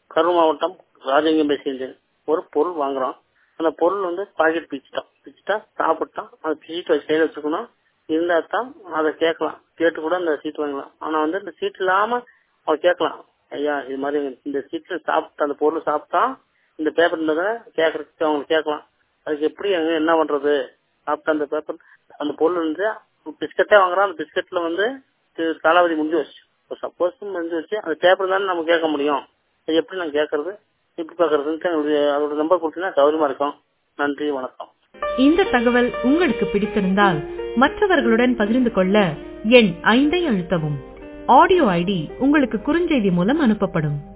கரூர் மாவட்டம் ராஜலிங்கம் பேசுகின்றேன் ஒரு பொருள் வாங்குறோம் அந்த பொருள் வந்து பாக்கெட் பிச்சுட்டோம் பிச்சுட்டா சாப்பிட்டோம் அந்த சீட் வச்சு கையில் வச்சுக்கணும் இருந்தா தான் அதை கேட்கலாம் கேட்டு கூட அந்த சீட் வாங்கலாம் ஆனா வந்து இந்த சீட் இல்லாம அவன் கேட்கலாம் ஐயா இது மாதிரி இந்த சீட்ல சாப்பிட்டா அந்த பொருள் சாப்பிட்டா இந்த பேப்பர் இருந்ததை கேட்கறதுக்கு அவங்களுக்கு கேட்கலாம் அதுக்கு எப்படி அங்க என்ன பண்றது சாப்பிட்ட அந்த பேப்பர் அந்த பொருள் வந்து பிஸ்கட்டே வாங்குறோம் அந்த பிஸ்கட்ல வந்து இது காலாவதி முடிஞ்சு வச்சு சப்போஸ் முடிஞ்சு வச்சு அந்த பேப்பர் தானே நம்ம கேட்க முடியும் அது எப்படி நான் கேட்கறது எப்படி பாக்குறதுன்ட்டு எங்களுக்கு அதோட நம்பர் கொடுத்தீங்கன்னா சௌகரியமா இருக்கும் நன்றி வணக்கம் இந்த தகவல் உங்களுக்கு பிடித்திருந்தால் மற்றவர்களுடன் பகிர்ந்து கொள்ள எண் ஐந்தை அழுத்தவும் ஆடியோ ஐடி உங்களுக்கு குறுஞ்செய்தி மூலம் அனுப்பப்படும்